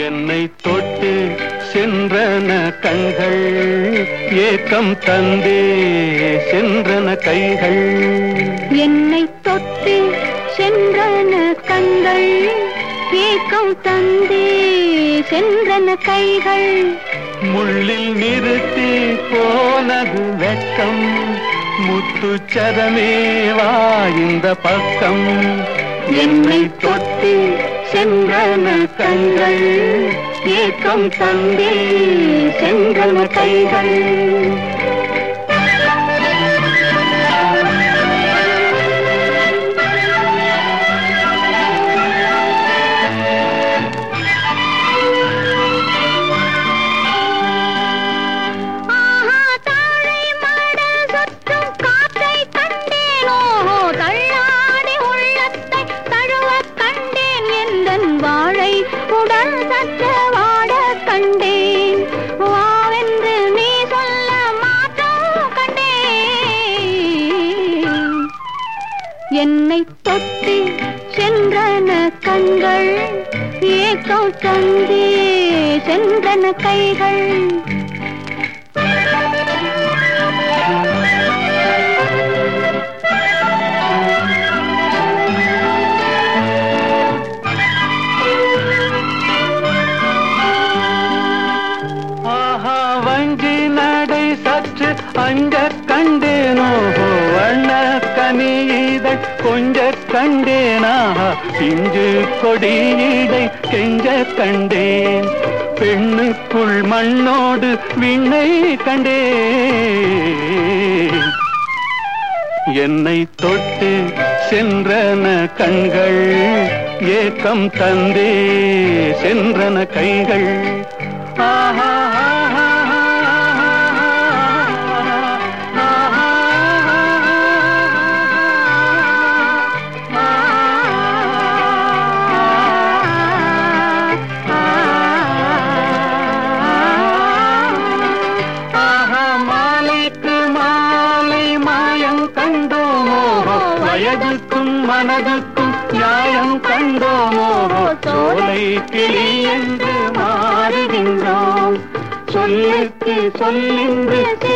என்னை தொட்டு சென்றன கண்கள் ஏக்கம் தந்தே சென்றன கைகள் என்னை தொட்டு சென்றன கண்கள் ஏக்கம் தந்தே சென்றன கைகள் முள்ளில் நிறுத்தி போனது வெட்கம் முத்துச்சரமே வா இந்த பக்கம் என்னை தொட்டு சென்றன கண்கள் ஏக்கம் தந்தே சென்றன கைகள் ஆஹா தாழை மடல் சுற்றும் காற்றை கண்டேனோ தள்ளாடி உள்ளத்தை தழுவக் கண்டேன் எந்தன் வாழை உடல் சற்ற வாட கண்டேன் வாவென்று நீ சொல்ல மாற்றம் கண்டேன் என்னை தொட்டு சென்றன கண்கள் ஏக்கம் தந்தே சென்றன கைகள் ஆஹா வஞ்சி நடை சற்று அஞ்ச கண்டேனோ வண்ண கனியிதழ் கொஞ்ச கண்டேனா பிஞ்சு கொடியிடை கெஞ்ச கண்டேன் பெண்ணுக்குள் மண்ணோடு விண்ணை கண்டேன் என்னை தொட்டு சென்றன கண்கள் ஏக்கம் தந்தே சென்றன கைகள் ஆஹா ஆஹா, ஆஹா, ஆஹா மாலைக்கு மாலை மாயம் கண்டோமோ வயதுக்கும் மனதுக்கும் நியாயம் கண்டோமோ சோலை கிளி என்று மாறுகின்றோம் சொல்லுக்கு சொல்லின்று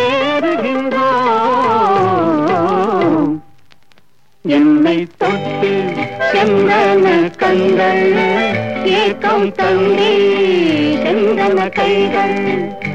சேருகின்றோம் என்னை தொட்டு சென்றன கண்கள் ஏக்கம் தந்தே சென்றன கைகள்